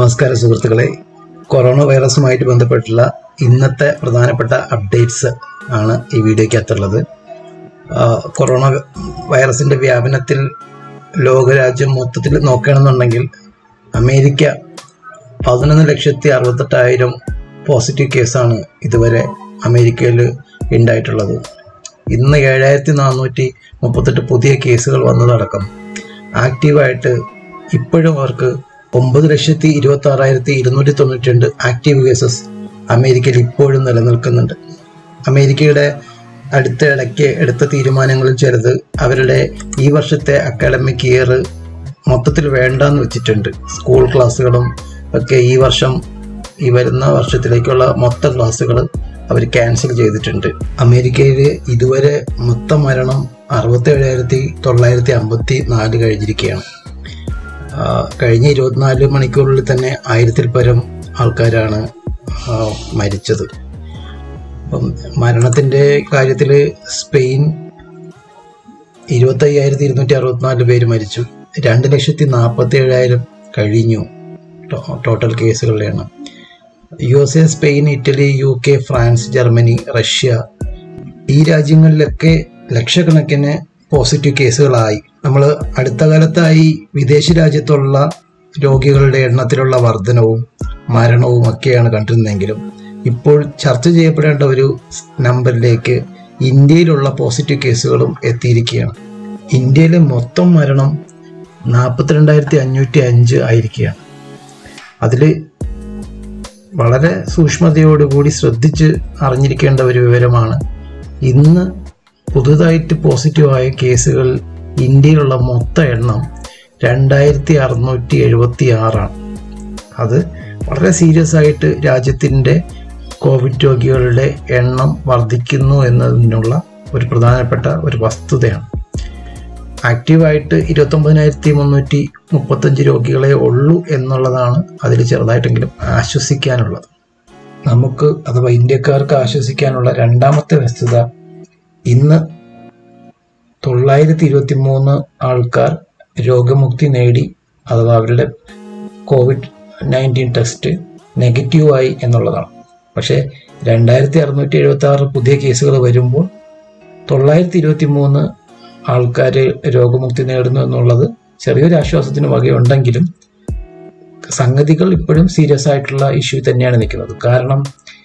നമസ്കാരം സുഹൃത്തുക്കളെ കൊറോണ വൈറസുമായിട്ട് ബന്ധപ്പെട്ടുള്ള ഇന്നത്തെ പ്രധാനപ്പെട്ട അപ്ഡേറ്റ്സ് ആണ് ഈ വീഡിയോയ്ക്കകത്തുള്ളത് ആ, കൊറോണ വൈറസിന്റെ വ്യാപനത്തിൽ ലോകരാജ്യം മൊത്തത്തിൽ നോക്കുകയാണെന്നുണ്ടെങ്കിൽ അമേരിക്ക പതിനൊന്ന് ലക്ഷത്തി അറുപത്തെട്ടായിരം പോസിറ്റീവ് കേസാണ് ഇതുവരെ അമേരിക്കയിൽ ഉണ്ടായിട്ടുള്ളത് ഇന്ന് ഏഴായിരത്തി നാനൂറ്റി മുപ്പത്തെട്ട് പുതിയ കേസുകൾ വന്നതടക്കം ആക്റ്റീവായിട്ട് ഇപ്പോഴും അവർക്ക് ഒമ്പത് ലക്ഷത്തി ഇരുപത്തി ആറായിരത്തി ഇരുന്നൂറ്റി തൊണ്ണൂറ്റി രണ്ട് ആക്റ്റീവ് കേസസ് അമേരിക്കയിൽ ഇപ്പോഴും നിലനിൽക്കുന്നുണ്ട് അമേരിക്കയുടെ അടുത്ത ഇടയ്ക്ക് എടുത്ത തീരുമാനങ്ങളിൽ ചിലത് അവരുടെ ഈ വർഷത്തെ അക്കാഡമിക് ഇയർ മൊത്തത്തിൽ വേണ്ടാന്ന് വെച്ചിട്ടുണ്ട് സ്കൂൾ ക്ലാസ്സുകളും ഒക്കെ ഈ വർഷം ഈ വരുന്ന വർഷത്തിലേക്കുള്ള മൊത്തം ക്ലാസ്സുകൾ അവർ ക്യാൻസൽ ചെയ്തിട്ടുണ്ട് അമേരിക്കയിൽ ഇതുവരെ മൊത്തം മരണം അറുപത്തേഴായിരത്തി തൊള്ളായിരത്തി അമ്പത്തി നാല് കഴിഞ്ഞിരിക്കുകയാണ് ആ, കഴിഞ്ഞ ഇരുപത്തിനാല് മണിക്കൂറിൽ തന്നെ ആയിരത്തിൽ പരം ആൾക്കാരാണ് ആ, മരിച്ചത് അപ്പം മരണത്തിൻ്റെ കാര്യത്തിൽ സ്പെയിൻ ഇരുപത്തയ്യായിരത്തി ഇരുന്നൂറ്റി അറുപത്തിനാല് പേര് മരിച്ചു രണ്ട് ലക്ഷത്തി നാൽപ്പത്തി ഏഴായിരം കഴിഞ്ഞു ടോ- ടോട്ടൽ കേസുകളുടെ എണ്ണം U S A Spain Italy U K France Germany Russia ഈ രാജ്യങ്ങളിലൊക്കെ ലക്ഷക്കണക്കിന് പോസിറ്റീവ് കേസുകളായി നമ്മൾ അടുത്ത കാലത്തായി വിദേശ രാജ്യത്തുള്ള രോഗികളുടെ എണ്ണത്തിലുള്ള വർധനവും മരണവും ഒക്കെയാണ് കണ്ടിരുന്നെങ്കിലും ഇപ്പോൾ ചർച്ച ചെയ്യപ്പെടേണ്ട ഒരു നമ്പറിലേക്ക് ഇന്ത്യയിലുള്ള പോസിറ്റീവ് കേസുകളും എത്തിയിരിക്കുകയാണ് ഇന്ത്യയിലെ മൊത്തം മരണം നാൽപ്പത്തിരണ്ടായിരത്തി അഞ്ഞൂറ്റി അഞ്ച് ആയിരിക്കുകയാണ് അതിൽ വളരെ സൂക്ഷ്മതയോടുകൂടി ശ്രദ്ധിച്ച് അറിഞ്ഞിരിക്കേണ്ട ഒരു വിവരമാണ് ഇന്ന് പുതുതായിട്ട് പോസിറ്റീവായ കേസുകൾ ഇന്ത്യയിലുള്ള മൊത്ത എണ്ണം രണ്ടായിരത്തി അറുന്നൂറ്റി എഴുപത്തി ആറാണ് അത് വളരെ സീരിയസ് ആയിട്ട് രാജ്യത്തിൻ്റെ കോവിഡ് രോഗികളുടെ എണ്ണം വർദ്ധിക്കുന്നു എന്നതിനുള്ള ഒരു പ്രധാനപ്പെട്ട ഒരു വസ്തുതയാണ് ആക്റ്റീവായിട്ട് ഇരുപത്തൊമ്പതിനായിരത്തി മുന്നൂറ്റി മുപ്പത്തഞ്ച് രോഗികളെ ഉള്ളൂ എന്നുള്ളതാണ് അതിൽ ചെറുതായിട്ടെങ്കിലും ആശ്വസിക്കാനുള്ളത് നമുക്ക് അഥവാ ഇന്ത്യക്കാർക്ക് ആശ്വസിക്കാനുള്ള രണ്ടാമത്തെ വസ്തുത ഇന്ന് തൊള്ളായിരത്തി ഇരുപത്തി മൂന്ന് ആൾക്കാർ രോഗമുക്തി നേടി അഥവാ അവരുടെ കോവിഡ് നയൻറ്റീൻ ടെസ്റ്റ് നെഗറ്റീവായി എന്നുള്ളതാണ് പക്ഷേ രണ്ടായിരത്തി അറുന്നൂറ്റി എഴുപത്തി ആറ് പുതിയ കേസുകൾ വരുമ്പോൾ തൊള്ളായിരത്തി ഇരുപത്തി മൂന്ന് ആൾക്കാർ രോഗമുക്തി നേടുന്നു എന്നുള്ളത് ചെറിയൊരു ആശ്വാസത്തിന് വകയുണ്ടെങ്കിലും സംഗതികൾ ഇപ്പോഴും സീരിയസ് ആയിട്ടുള്ള ഇഷ്യൂ തന്നെയാണ് നിൽക്കുന്നത് കാരണം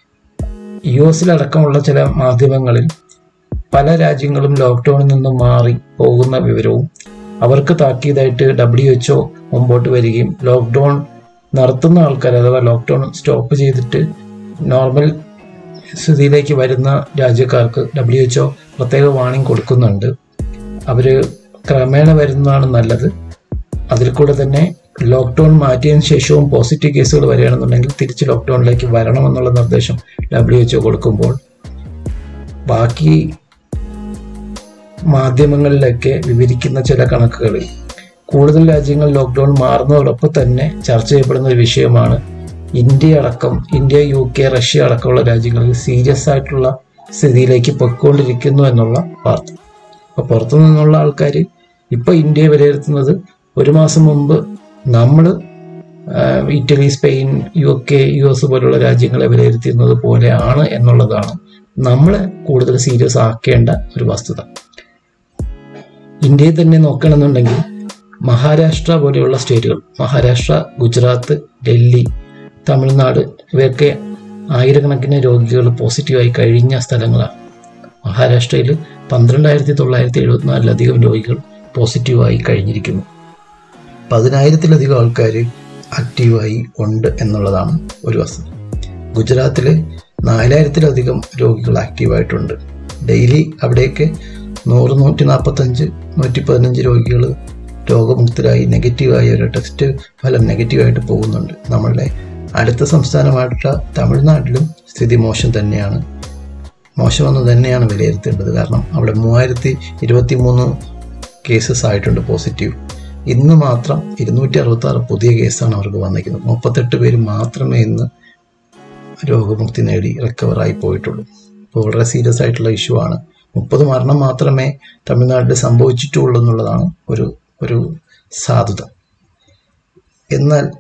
യു എസിലടക്കമുള്ള ചില മാധ്യമങ്ങളിൽ പല രാജ്യങ്ങളും ലോക്ക്ഡൌണിൽ നിന്നും മാറി പോകുന്ന വിവരവും അവർക്ക് താക്കീതായിട്ട് ഡബ്ല്യു എച്ച്ഒ മുമ്പോട്ട് വരികയും ലോക്ക്ഡൌൺ നടത്തുന്ന ആൾക്കാർ അഥവാ ലോക്ക്ഡൌൺ സ്റ്റോപ്പ് ചെയ്തിട്ട് നോർമൽ സ്ഥിതിയിലേക്ക് വരുന്ന രാജ്യക്കാർക്ക് ഡബ്ല്യു എച്ച്ഒ പ്രത്യേക വാണിംഗ് കൊടുക്കുന്നുണ്ട് അവർ ക്രമേണ വരുന്നതാണ് നല്ലത് അതിൽ കൂടെ തന്നെ ലോക്ക്ഡൌൺ മാറ്റിയതിനു ശേഷവും പോസിറ്റീവ് കേസുകൾ വരികയാണെന്നുണ്ടെങ്കിൽ തിരിച്ച് ലോക്ക്ഡൌണിലേക്ക് വരണമെന്നുള്ള നിർദ്ദേശം ഡബ്ല്യു എച്ച്ഒ കൊടുക്കുമ്പോൾ ബാക്കി മാധ്യമങ്ങളിലൊക്കെ വിവരിക്കുന്ന ചില കണക്കുകളിൽ കൂടുതൽ രാജ്യങ്ങൾ ലോക്ക്ഡൌൺ മാറുന്നതോടൊപ്പം തന്നെ ചർച്ച ചെയ്യപ്പെടുന്ന ഒരു വിഷയമാണ് ഇന്ത്യ അടക്കം ഇന്ത്യ യു കെ റഷ്യ അടക്കമുള്ള രാജ്യങ്ങളിൽ സീരിയസ് ആയിട്ടുള്ള സ്ഥിതിയിലേക്ക് പൊയ്ക്കൊണ്ടിരിക്കുന്നു എന്നുള്ള വാർത്ത അപ്പോൾ പുറത്തു നിന്നുള്ള ആൾക്കാർ ഇപ്പോൾ ഇന്ത്യയെ വിലയിരുത്തുന്നത് ഒരു മാസം മുമ്പ് നമ്മൾ Italy Spain U K U S പോലുള്ള രാജ്യങ്ങളെ വിലയിരുത്തുന്നത് പോലെയാണ് എന്നുള്ളതാണ് നമ്മളെ കൂടുതൽ സീരിയസ് ആക്കേണ്ട ഒരു വസ്തുത ഇന്ത്യയിൽ തന്നെ നോക്കണമെന്നുണ്ടെങ്കിൽ മഹാരാഷ്ട്ര പോലെയുള്ള സ്റ്റേറ്റുകൾ മഹാരാഷ്ട്ര ഗുജറാത്ത് ഡൽഹി തമിഴ്നാട് ഇവയൊക്കെ ആയിരക്കണക്കിന് രോഗികൾ പോസിറ്റീവായി കഴിഞ്ഞ സ്ഥലങ്ങളാണ് മഹാരാഷ്ട്രയിൽ പന്ത്രണ്ടായിരത്തി തൊള്ളായിരത്തി എഴുപത്തിനാലിലധികം രോഗികൾ പോസിറ്റീവായി കഴിഞ്ഞിരിക്കുന്നു പതിനായിരത്തിലധികം ആൾക്കാർ ആക്റ്റീവായി ഉണ്ട് എന്നുള്ളതാണ് ഒരു വസ്തുത ഗുജറാത്തിൽ നാലായിരത്തിലധികം രോഗികൾ ആക്റ്റീവായിട്ടുണ്ട് ഡെയിലി അവിടെയൊക്കെ നൂറ് നൂറ്റി നാൽപ്പത്തഞ്ച് നൂറ്റി പതിനഞ്ച് രോഗികൾ രോഗമുക്തരായി നെഗറ്റീവായി ഒരു ടെസ്റ്റ് ഫലം നെഗറ്റീവായിട്ട് പോകുന്നുണ്ട് നമ്മളുടെ അടുത്ത സംസ്ഥാനമായിട്ടുള്ള തമിഴ്നാട്ടിലും സ്ഥിതി മോശം തന്നെയാണ് മോശമെന്ന് തന്നെയാണ് വിലയിരുത്തേണ്ടത് കാരണം അവിടെ മൂവായിരത്തി ഇരുപത്തി മൂന്ന് കേസസ് ആയിട്ടുണ്ട് പോസിറ്റീവ് ഇന്ന് മാത്രം ഇരുന്നൂറ്റി അറുപത്തി ആറ് പുതിയ കേസാണ് അവർക്ക് വന്നിരിക്കുന്നത് മുപ്പത്തെട്ട് പേര് മാത്രമേ ഇന്ന് രോഗമുക്തി നേടി റിക്കവറായി പോയിട്ടുള്ളൂ അപ്പോൾ വളരെ സീരിയസ് ആയിട്ടുള്ള ഇഷ്യൂ ആണ് മുപ്പത് മരണം മാത്രമേ തമിഴ്നാട്ടിൽ സംഭവിച്ചിട്ടുള്ളൂ എന്നുള്ളതാണ് ഒരു ഒരു സാധുത എന്നാൽ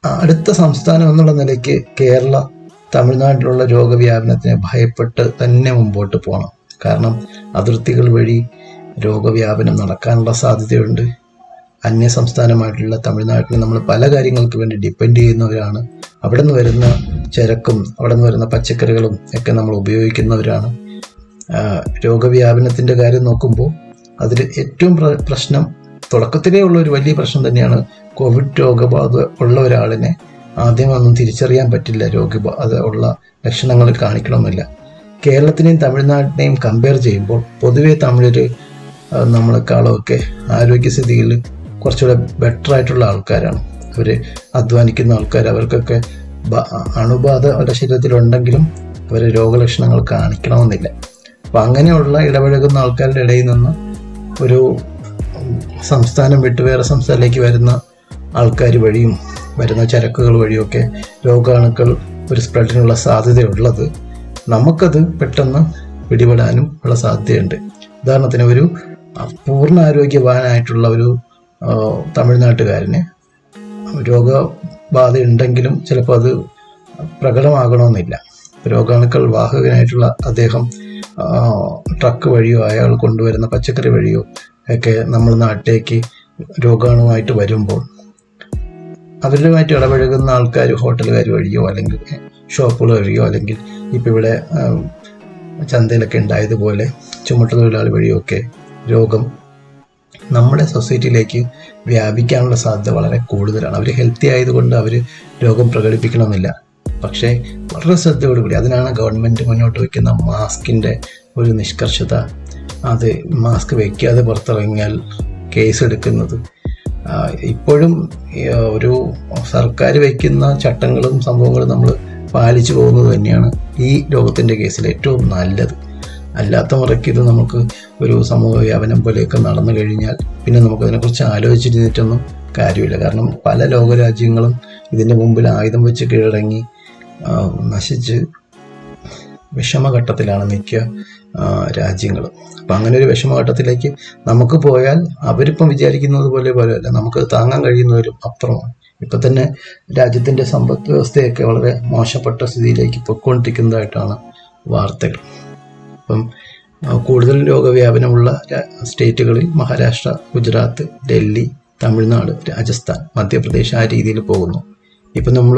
അടുത്ത സംസ്ഥാനം എന്നുള്ള നിലയ്ക്ക് കേരള തമിഴ്നാട്ടിലുള്ള രോഗവ്യാപനത്തിനെ ഭയപ്പെട്ട് തന്നെ മുമ്പോട്ട് പോകണം കാരണം അതിർത്തികൾ വഴി രോഗവ്യാപനം നടക്കാനുള്ള സാധ്യതയുണ്ട് അന്യ സംസ്ഥാനമായിട്ടുള്ള തമിഴ്നാട്ടിൽ നമ്മൾ പല കാര്യങ്ങൾക്ക് വേണ്ടി ഡിപ്പെൻഡ് ചെയ്യുന്നവരാണ് അവിടെ നിന്ന് വരുന്ന ചരക്കും അവിടെ നിന്ന് വരുന്ന പച്ചക്കറികളും ഒക്കെ നമ്മൾ ഉപയോഗിക്കുന്നവരാണ് ആ, രോഗവ്യാപനത്തിൻ്റെ കാര്യം നോക്കുമ്പോൾ അതിൽ ഏറ്റവും പ്ര- പ്രശ്നം തുടക്കത്തിലേ ഉള്ള ഒരു വലിയ പ്രശ്നം തന്നെയാണ് കോവിഡ് രോഗബാധ ഉള്ള ഒരാളിനെ ആദ്യം ഒന്നും തിരിച്ചറിയാൻ പറ്റില്ല രോഗബാധ ഉള്ള ലക്ഷണങ്ങൾ കാണിക്കണമെന്നില്ല കേരളത്തിനെയും തമിഴ്നാട്ടിനെയും കമ്പയർ ചെയ്യുമ്പോൾ പൊതുവെ തമിഴർ നമ്മളെക്കാളൊക്കെ ആരോഗ്യസ്ഥിതിയിൽ കുറച്ചുകൂടെ ബെറ്റർ ആയിട്ടുള്ള ആൾക്കാരാണ് അവർ അധ്വാനിക്കുന്ന ആൾക്കാർ അവർക്കൊക്കെ ബ- അണുബാധ അവരുടെ ശരീരത്തിലുണ്ടെങ്കിലും അവർ രോഗലക്ഷണങ്ങൾ കാണിക്കണമെന്നില്ല അപ്പം അങ്ങനെയുള്ള ഇടപഴകുന്ന ആൾക്കാരുടെ ഇടയിൽ നിന്ന് ഒരു ഉം, സംസ്ഥാനം വിട്ട് വേറെ സംസ്ഥാനത്തിലേക്ക് വരുന്ന ആൾക്കാർ വഴിയും വരുന്ന ചരക്കുകൾ വഴിയൊക്കെ രോഗാണുക്കൾ ഒരു സ്പ്രെഡിനുള്ള സാധ്യതയുള്ളത് നമുക്കത് പെട്ടെന്ന് പിടിപെടാനും ഉള്ള സാധ്യതയുണ്ട് ഉദാഹരണത്തിന് ഒരു പൂർണ്ണ ആരോഗ്യവാനായിട്ടുള്ള ഒരു ആ, തമിഴ്നാട്ടുകാരന് രോഗബാധ ഉണ്ടെങ്കിലും ചിലപ്പോൾ അത് പ്രകടമാകണമെന്നില്ല രോഗാണുക്കൾ വാഹകനായിട്ടുള്ള അദ്ദേഹം ആ, ട്രക്ക് വഴിയോ അയാൾ കൊണ്ടുവരുന്ന പച്ചക്കറി വഴിയോ ഒക്കെ നമ്മൾ നാട്ടിലേക്ക് രോഗാണുമായിട്ട് വരുമ്പോൾ അവരുമായിട്ട് ഇടപഴകുന്ന ആൾക്കാർ ഹോട്ടലുകാർ വഴിയോ അല്ലെങ്കിൽ ഷോപ്പുകൾ വഴിയോ അല്ലെങ്കിൽ ഇപ്പം ഇവിടെ ആ, ചന്തയിലൊക്കെ ഉണ്ടായതുപോലെ ചുമട്ടുതൊഴിലാളി വഴിയോ ഒക്കെ രോഗം നമ്മുടെ സൊസൈറ്റിയിലേക്ക് വ്യാപിക്കാനുള്ള സാധ്യത വളരെ കൂടുതലാണ് അവർ ഹെൽത്തി ആയതുകൊണ്ട് അവർ രോഗം പ്രകടിപ്പിക്കണമെന്നില്ല പക്ഷേ വളരെ ശ്രദ്ധയോടുകൂടി അതിനാണ് ഗവൺമെൻറ് മുന്നോട്ട് വയ്ക്കുന്ന മാസ്കിൻ്റെ ഒരു നിഷ്കർഷത അത് മാസ്ക് വയ്ക്കാതെ പുറത്തിറങ്ങിയാൽ കേസ് എടുക്കുന്നത് ആ, ഇപ്പോഴും ഈ, ആ, ഒരു സർക്കാർ വയ്ക്കുന്ന ചട്ടങ്ങളും സംഭവങ്ങളും നമ്മൾ പാലിച്ചു പോകുന്നത് തന്നെയാണ് ഈ രോഗത്തിൻ്റെ കേസിൽ ഏറ്റവും നല്ലത് അല്ലാത്ത മുറയ്ക്ക് ഇത് നമുക്ക് ഒരു സമൂഹ വ്യാപനം പോലെയൊക്കെ നടന്നു കഴിഞ്ഞാൽ പിന്നെ നമുക്കതിനെക്കുറിച്ച് ആലോചിച്ചിരുന്നിട്ടൊന്നും കാര്യമില്ല കാരണം പല ലോകരാജ്യങ്ങളും ഇതിൻ്റെ മുമ്പിൽ ആയുധം വെച്ച് കീഴടങ്ങി ആ, നശിച്ച് വിഷമഘട്ടത്തിലാണ് മിക്ക രാജ്യങ്ങൾ അപ്പം അങ്ങനെ ഒരു വിഷമഘട്ടത്തിലേക്ക് നമുക്ക് പോയാൽ അവരിപ്പം വിചാരിക്കുന്നത് പോലെ പോലെയല്ല നമുക്ക് താങ്ങാൻ കഴിയുന്നവരും അപ്പുറമാണ് ഇപ്പം തന്നെ രാജ്യത്തിൻ്റെ സമ്പദ് വ്യവസ്ഥയൊക്കെ വളരെ മോശപ്പെട്ട സ്ഥിതിയിലേക്ക് പൊയ്ക്കൊണ്ടിരിക്കുന്നതായിട്ടാണ് വാർത്തകൾ അപ്പം ആ, കൂടുതൽ രോഗവ്യാപനമുള്ള രാ- സ്റ്റേറ്റുകളിൽ മഹാരാഷ്ട്ര ഗുജറാത്ത് ഡൽഹി തമിഴ്നാട് രാജസ്ഥാൻ മധ്യപ്രദേശ് ആ രീതിയിൽ പോകുന്നു ഇപ്പം നമ്മൾ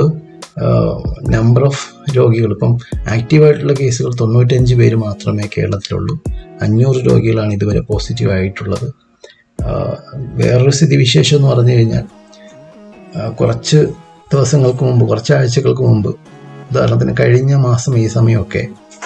നമ്പർ ഓഫ് രോഗികൾ ഇപ്പം ആക്റ്റീവായിട്ടുള്ള കേസുകൾ തൊണ്ണൂറ്റഞ്ച് പേര് മാത്രമേ കേരളത്തിലുള്ളൂ അഞ്ഞൂറ് രോഗികളാണ് ഇതുവരെ പോസിറ്റീവ് ആയിട്ടുള്ളത് ആ, വേറൊരു സ്ഥിതിവിശേഷം എന്ന് പറഞ്ഞു കഴിഞ്ഞാൽ ആ, കുറച്ച് ദിവസങ്ങൾക്ക് മുമ്പ് കുറച്ച് ആഴ്ചകൾക്ക് മുമ്പ് ഉദാഹരണത്തിന് കഴിഞ്ഞ മാസം ഈ സമയമൊക്കെ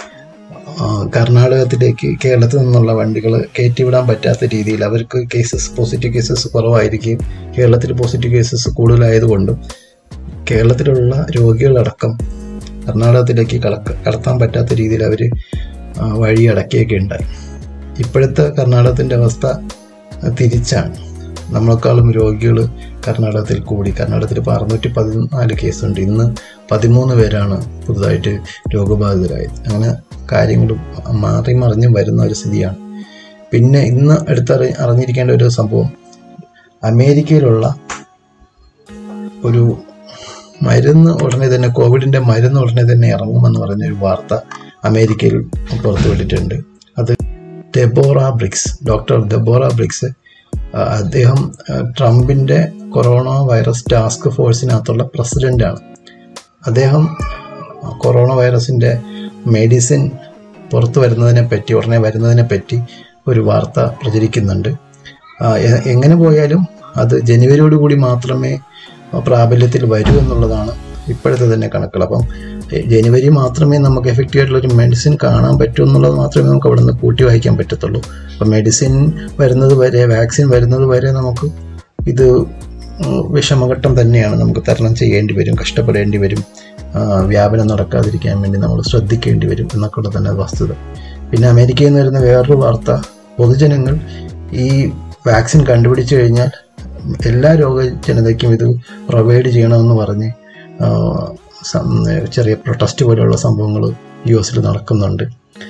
ആ, കർണാടകത്തിലേക്ക് കേരളത്തിൽ നിന്നുള്ള വണ്ടികൾ കയറ്റിവിടാൻ പറ്റാത്ത രീതിയിൽ അവർക്ക് കേസസ് പോസിറ്റീവ് കേസസ് കുറവായിരിക്കും കേരളത്തിൽ പോസിറ്റീവ് കേസസ് കൂടുതലായതുകൊണ്ടും കേരളത്തിലുള്ള രോഗികളടക്കം കർണാടകത്തിലേക്ക് കടക്ക കടത്താൻ പറ്റാത്ത രീതിയിൽ അവർ വഴി അടക്കിയൊക്കെ ഉണ്ടായി ഇപ്പോഴത്തെ കർണാടകത്തിൻ്റെ അവസ്ഥ തിരിച്ചാണ് നമ്മളെക്കാളും രോഗികൾ കർണാടകത്തിൽ കൂടി കർണാടകത്തിൽ ഇപ്പോൾ അറുന്നൂറ്റി പതിനാല് കേസുണ്ട് ഇന്ന് പതിമൂന്ന് പേരാണ് പുതുതായിട്ട് രോഗബാധിതരായത് അങ്ങനെ കാര്യങ്ങളും മാറി മറിഞ്ഞും വരുന്ന ഒരു സ്ഥിതിയാണ് പിന്നെ ഇന്ന് അടുത്തറി അറിഞ്ഞിരിക്കേണ്ട ഒരു സംഭവം അമേരിക്കയിലുള്ള ഒരു മരുന്ന് ഉടനെ തന്നെ കോവിഡിൻ്റെ മരുന്ന് ഉടനെ തന്നെ ഇറങ്ങുമെന്ന് പറഞ്ഞൊരു വാർത്ത അമേരിക്കയിൽ പുറത്തുവിട്ടിട്ടുണ്ട് അത് Deborah Birx doctor Deborah Birx ആ, അദ്ദേഹം ആ, ട്രംപിൻ്റെ കൊറോണ വൈറസ് ടാസ്ക് ഫോഴ്സിനകത്തുള്ള പ്രസിഡൻ്റാണ് അദ്ദേഹം കൊറോണ വൈറസിൻ്റെ മെഡിസിൻ പുറത്തു വരുന്നതിനെ പറ്റി ഉടനെ വരുന്നതിനെ പറ്റി ഒരു വാർത്ത പ്രചരിക്കുന്നുണ്ട് ആ, എ- എങ്ങനെ പോയാലും അത് ജനുവരിയോട് കൂടി മാത്രമേ പ്രാബല്യത്തിൽ വരൂ എന്നുള്ളതാണ് ഇപ്പോഴത്തെ തന്നെ കണക്കുകൾ അപ്പം എ- ജനുവരി മാത്രമേ നമുക്ക് എഫക്റ്റീവ് ആയിട്ടുള്ള ഒരു മെഡിസിൻ കാണാൻ പറ്റൂ എന്നുള്ളത് മാത്രമേ നമുക്ക് അവിടെ നിന്ന് കൂട്ടി വായിക്കാൻ പറ്റത്തുള്ളൂ അപ്പം മെഡിസിൻ വരുന്നത് വരെ വാക്സിൻ വരുന്നത് വരെ നമുക്ക് ഇത് ഉം, വിഷമഘട്ടം തന്നെയാണ് നമുക്ക് തരണം ചെയ്യേണ്ടി വരും കഷ്ടപ്പെടേണ്ടി വരും ആ, വ്യാപനം നടക്കാതിരിക്കാൻ വേണ്ടി നമ്മൾ ശ്രദ്ധിക്കേണ്ടി വരും എന്നൊക്കെ ഉള്ളത് തന്നെ വസ്തുത പിന്നെ അമേരിക്കയിൽ നിന്ന് വരുന്ന വേറൊരു വാർത്ത പൊതുജനങ്ങൾ ഈ വാക്സിൻ കണ്ടുപിടിച്ചു കഴിഞ്ഞാൽ എല്ലാ രോഗജനതയ്ക്കും ഇത് പ്രൊവൈഡ് ചെയ്യണമെന്ന് പറഞ്ഞ് ആ, സം- ചെറിയ പ്രൊട്ടസ്റ്റ് പോലെയുള്ള സംഭവങ്ങൾ യു എസിൽ നടക്കുന്നുണ്ട്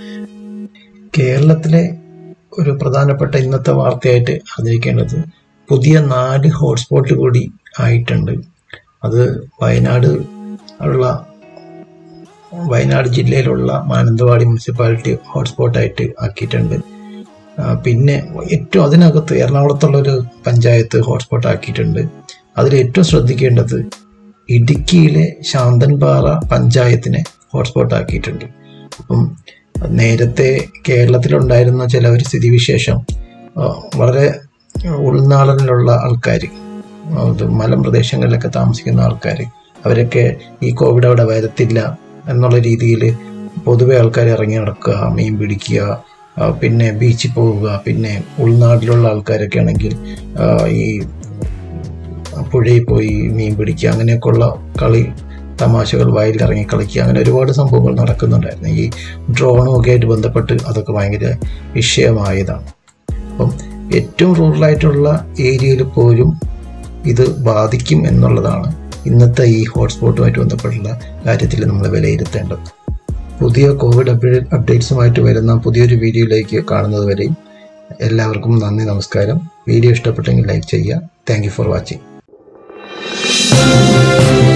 കേരളത്തിലെ ഒരു പ്രധാനപ്പെട്ട ഇന്നത്തെ വാർത്തയായിട്ട് അറിഞ്ഞിരിക്കേണ്ടത് പുതിയ നാല് ഹോട്ട്സ്പോട്ട് കൂടി ആയിട്ടുണ്ട് അത് വയനാട് ഉള്ള വയനാട് ജില്ലയിലുള്ള മാനന്തവാടി മുനിസിപ്പാലിറ്റി ഹോട്ട്സ്പോട്ടായിട്ട് ആക്കിയിട്ടുണ്ട് ആ, പിന്നെ ഏറ്റവും അതിനകത്ത് എറണാകുളത്തുള്ള ഒരു പഞ്ചായത്ത് ഹോട്ട്സ്പോട്ട് ആക്കിയിട്ടുണ്ട് അതിൽ ഏറ്റവും ശ്രദ്ധിക്കേണ്ടത് ഇടുക്കിയിലെ ശാന്തൻപാറ പഞ്ചായത്തിനെ ഹോട്ട്സ്പോട്ട് ആക്കിയിട്ടുണ്ട് അപ്പം നേരത്തെ കേരളത്തിലുണ്ടായിരുന്ന ചില ഒരു സ്ഥിതിവിശേഷം ആ, വളരെ ഉൾനാടനിലുള്ള ആൾക്കാർ അത് മലമ്പ്രദേശങ്ങളിലൊക്കെ താമസിക്കുന്ന ആൾക്കാർ അവരൊക്കെ ഈ കോവിഡ് അവിടെ വരത്തില്ല എന്നുള്ള രീതിയിൽ പൊതുവെ ആൾക്കാർ ഇറങ്ങി നടക്കുക മീൻ പിടിക്കുക ആ, പിന്നെ ബീച്ചിൽ പോവുക പിന്നെ ഉൾനാട്ടിലുള്ള ആൾക്കാരൊക്കെ ആണെങ്കിൽ ആ, ഈ പുഴയിൽ പോയി മീൻ പിടിക്കുക അങ്ങനെയൊക്കെയുള്ള കളി തമാശകൾ വയലിൽ ഇറങ്ങി കളിക്കുക അങ്ങനെ ഒരുപാട് സംഭവങ്ങൾ നടക്കുന്നുണ്ടായിരുന്നു ഈ ഡ്രോണും ഒക്കെ ആയിട്ട് ബന്ധപ്പെട്ട് അതൊക്കെ ഭയങ്കര വിഷയമായതാണ് അപ്പം ഏറ്റവും റൂറലായിട്ടുള്ള ഏരിയയിൽ പോലും ഇത് ബാധിക്കും എന്നുള്ളതാണ് ഇന്നത്തെ ഈ ഹോട്ട്സ്പോട്ടുമായിട്ട് ബന്ധപ്പെട്ടുള്ള കാര്യത്തിൽ നമ്മൾ വിലയിരുത്തേണ്ടത് പുതിയ കോവിഡ് അപ്ഡേറ്റ് അപ്ഡേറ്റ്സുമായിട്ട് വരുന്ന പുതിയൊരു വീഡിയോയിലേക്ക് കാണുന്നത് വരെയും എല്ലാവർക്കും നന്ദി നമസ്കാരം വീഡിയോ ഇഷ്ടപ്പെട്ടെങ്കിൽ ലൈക്ക് ചെയ്യുക താങ്ക് യു ഫോർ വാച്ചിങ്